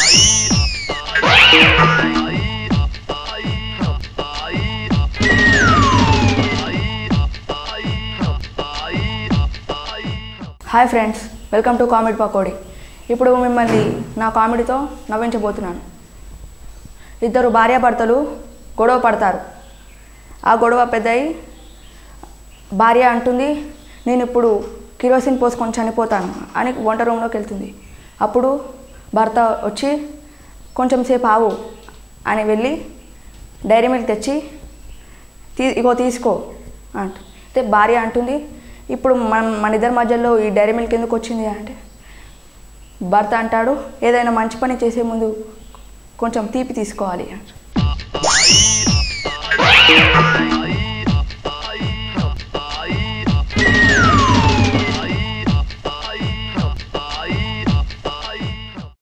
hi friends welcome to comedy pakodi ఇప్పుడు మిమ్మల్ని నా కామెడీతో నవ్వించబోతున్నాను ఇద్దరు భార్యాభర్తలు గొడవ పడతారు ఆ గొడవ పెద్దయి భార్య అంటుంది నేను ఇప్పుడు కిరోసిన్ పోసుకొని చనిపోతాను అని వంట రూమ్లోకి వెళ్తుంది అప్పుడు భర్త వచ్చి కొంచెం సేపు ఆవు అని వెళ్ళి డైరీ మిల్క్ తెచ్చి తీ ఇగో తీసుకో అంట అంటే భార్య అంటుంది ఇప్పుడు మన మన ఇద్దరి మధ్యలో ఈ డైరీ మిల్క్ ఎందుకు వచ్చింది అంటే భర్త అంటాడు ఏదైనా మంచి పని చేసే ముందు కొంచెం తీపి తీసుకోవాలి అంట